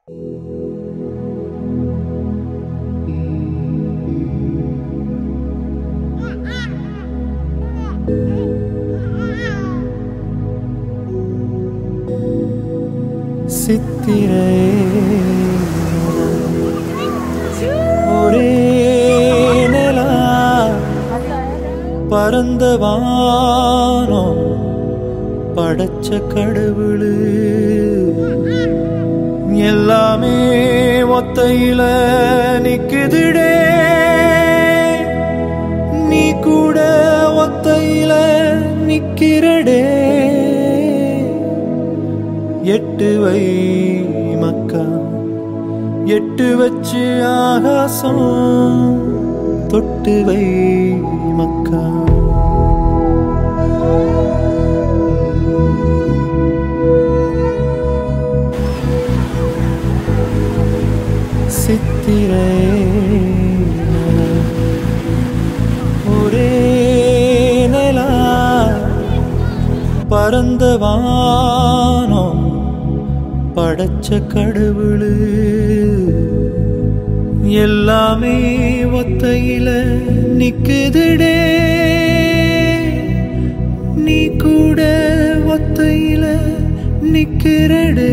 சித்திரை ஒரே நிலா பரந்த வானம் படைச்ச கடவுளு எல்லாமே ஒத்தையில நிக்குதுடே நீ கூட ஒத்தையில நிக்கிறடே எட்டு வை மக்கா எட்டு வச்சு ஆகாசம் தொட்டு வை மக்கா சித்திரை ஒரே நிலா பரந்த வானம் படைச்ச கடவுளு எல்லாமே ஒத்தையில நிக்குதுடே நீ கூட ஒத்தையில நிக்கிறடே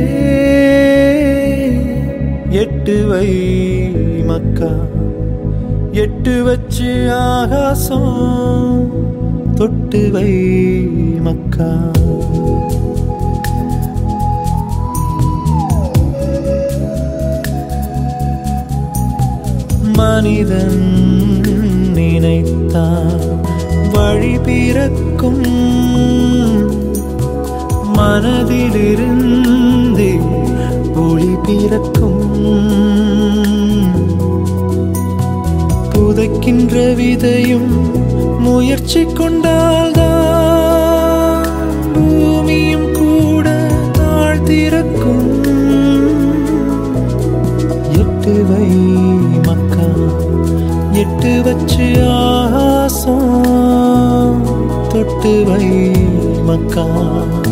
எட்டு வை மக்கா எட்டு வச்சு ஆகாசம் தொட்டு வை மக்கா மனிதன் நினைத்தான் வழி பிறக்கும் மனதிலிருந்தே ஒளி பிறக்கும் புதைக்கின்ற விதையும் முயற்சி கொண்டால்தான் பூமியும் கூட தாழ்த்திறக்கும் எட்டு வை மக்கா எட்டு வச்சு ஆசம் தொட்டு வை மக்கா